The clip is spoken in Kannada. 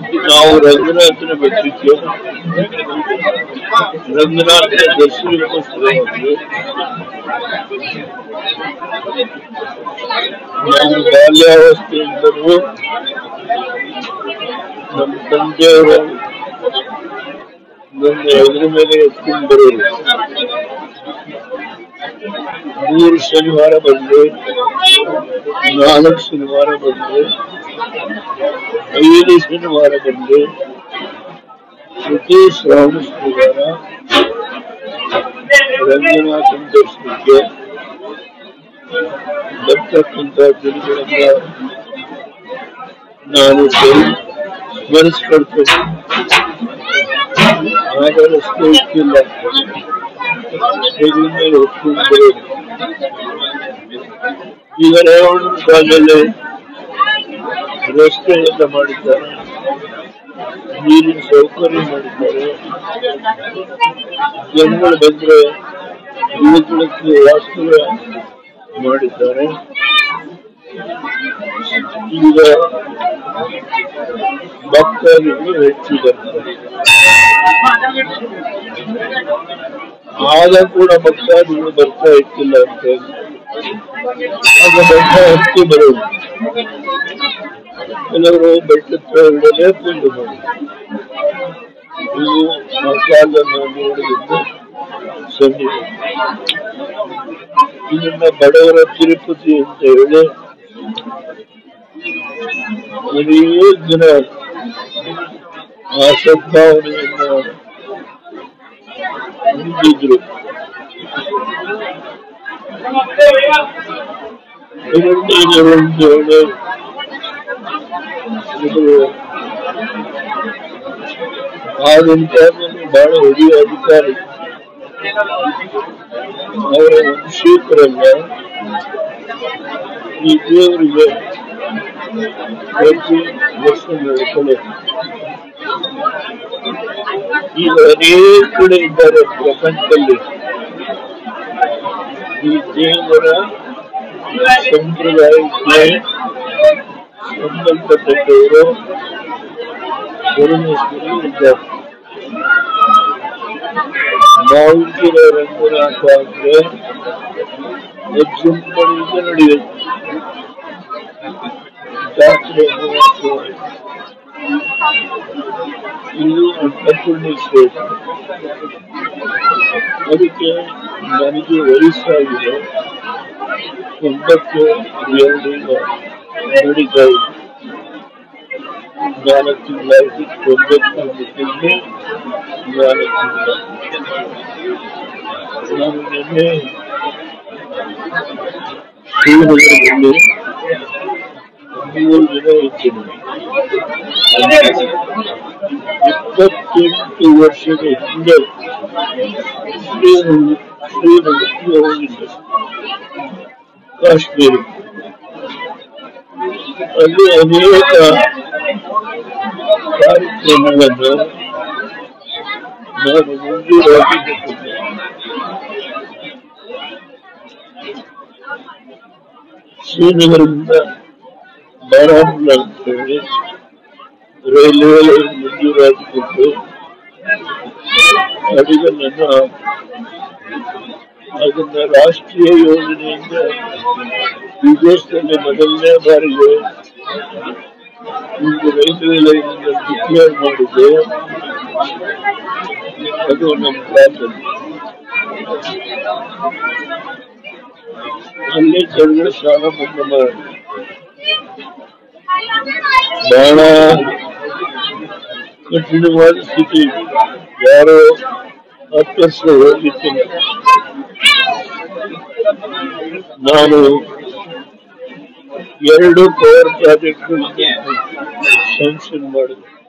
ನಾವು ರಂಗನಾಥನ ಬೆಟ್ಟಕ್ಕೆ ರಂಗನಾಥನ ದರ್ಶನಕ್ಕೋಸ್ಕರ ಹೋದ್ವಿ. ನಾನು ಬಾಲ್ಯಾವಸ್ಥೆಯಿಂದಲೂ ನಮ್ಮ ತಂದೆಯವರು ನನ್ನ ಎದುರ ಮೇಲೆ ಎತ್ಕೊಂಡು ಬರೋರು ಮೂರು ಶನಿವಾರ ಬಂದೆ ನಾಲ್ಕು ಶನಿವಾರ ಬಂದೆ ಐದು ಶನಿವಾರ ಬಂದೆ ಪ್ರತಿ ಶ್ರಾವಣ ಶನಿವಾರ ರಂಗನಾಥನ ದರ್ಶನಕ್ಕೆ ಬರ್ತಕ್ಕಂಥ ದಿನಗಳನ್ನ ನಾನು ಸ್ಮರಿ- ಸ್ಮರಿಸ್ಕೊಳ್ತೇನೆ ಆಗ ರಸ್ತೆ ಇತ್ತಿಲ್ಲ ಹೆಗಲ ಮೇಲೆ ಹೊತ್ಕೊಂಡು ಬರೋದು ಈಗ ರೇವಣ್ಣ ಕಾಲದಲ್ಲಿ ರಸ್ತೆ ಎಲ್ಲ ಮಾಡಿದ್ದಾರೆ ನೀರಿನ ಸೌಕರ್ಯ ಮಾಡಿದ್ದಾರೆ ಜನಗಳು ಬಂದ್ರೆ ಉಳಿದುಕೊಳ್ಳಕ್ಕೆ ವಾಸ್ತವ್ಯ ಮಾಡಿದ್ದಾರೆ ಈಗ ಭಕ್ತಾದಿಗಳು ಹೆಚ್ಚು ಬರ್ತಾರೆ ಆಗ ಕೂಡ ಭಕ್ತಾದಿಗಳು ಬರ್ತಾ ಇರ್ತಿಲ್ಲ ಅಂತ ಆಗ ಬೆಟ್ಟ ಹತ್ತಿ ಬರೋದು ಕೆಲವರು ಬೆಟ್ಟದ ಒಳಗಡೆ ಬಂದು ಬರೋದು ಇದು ಆ ಕಾಲದಲ್ಲಿ ನಾವು ನೋಡಿದ್ದು ಸನ್ನಿವೇಶ ಇದನ್ನ ಬಡವರ ತಿರುಪತಿ ಅಂತ ಹೇಳಿ ಅನೇಕ ಜನ ಆ ಸದ್ಭಾವನೆಯನ್ನ ಹೊಂದಿದ್ರು ಎರಡನೇದು ಒಂದು ಹೇಳಿ ಇದು ಆಗಿನ ಕಾಲದಲ್ಲಿ ಬಹಳ ಹಿರಿಯ ಅಧಿಕಾರಿ ಅವರ ವಂಶೀಕರಲ್ಲ ಈ ದೇವರಿಗೆ ಪ್ರತಿ ವರ್ಷ ನಡ್ಕೊಳ್ಳೆ ಈಗ ಅನೇಕ ಕಡೆ ಇದ್ದಾರೆ ಪ್ರಪಂಚದಲ್ಲಿ ಈ ದೇವರ ಸಂಪ್ರದಾಯಕ್ಕೆ ಸಂಬಂಧಪಟ್ಟವರು ಪರಮೇಶ್ವರಿ ಇದ್ದಾರೆ ಮಾವಿನ ರಂಗನಾಥ ಅಂದ್ರೆ ಅಜ್ಜಂಪಣಿಯಿಂದ ನಡೆಯುತ್ತೆ ಜಾತ್ರೆ ಮಹೋತ್ಸವ ಇದು ಅನ್ನಪೂರ್ಣಿ ಕ್ಷೇತ್ರ ಅದಕ್ಕೆ ನನಗೆ ವಯಸ್ಸಾಗಿದೆ ಎಂಬತ್ತು ಎರಡು ಈಗ ನಡೀತಾ ಇದೆ ನಾಲ್ಕು ತಿಂಗಳಾಗಿ ತೊಂಬತ್ತೊಂದು ತಿಂಗಳು ನಾಲ್ಕು ತಿಂಗಳು ನಾನು ನಿನ್ನೆ ಶ್ರೀನಗರದಲ್ಲಿ ಮೂರು ದಿನ ಇದ್ದೇನೆ ಇಪ್ಪತ್ತೆಂಟು ವರ್ಷದ ಹಿಂದೆ ಶ್ರೀನಗರ ಶ್ರೀನಗರಕ್ಕೆ ಹೋಗಿದ್ದೆ ಕಾಶ್ಮೀರ ಅಲ್ಲಿ ಅನೇಕ ಕಾರ್ಯಕ್ರಮಗಳನ್ನು ನಾನು ಮುಂದೂಡಾಗಿದ್ದೆ ಶ್ರೀನಗರದಿಂದ ಬಾರಾಮುಲ್ಲಾ ಅಂತ ಹೇಳಿ ರೈಲ್ವೆ ಲೈನ್ ಮಂಜೂರಾಗಿದ್ದು ಅದನ್ನ ಅದನ್ನ ರಾಷ್ಟ್ರೀಯ ಯೋಜನೆಯಿಂದ ಈ ದೇಶದಲ್ಲಿ ಮೊದಲನೇ ಬಾರಿಗೆ ಒಂದು ರೈಲ್ವೆ ಲೈನ್ ಡಿಕ್ಲೇರ್ ಮಾಡಿದ್ದು ಅದು ನಮ್ಮ ಕಾಲದಲ್ಲಿ ಅಲ್ಲಿ ಜನಗಳ ಸ್ನಾನ ಬಂದ ಮಾಡಿ ಬಹಳ ಕಠಿಣವಾದ ಸ್ಥಿತಿ ಯಾರೋ ಹತ್ತು ವರ್ಷ ಹೋಗಿದ್ದೀನಿ ನಾನು ಎರಡು ಪವರ್ ಪ್ರಾಜೆಕ್ಟ್ ಸ್ಯಾಂಕ್ಷನ್ ಮಾಡಿದೆ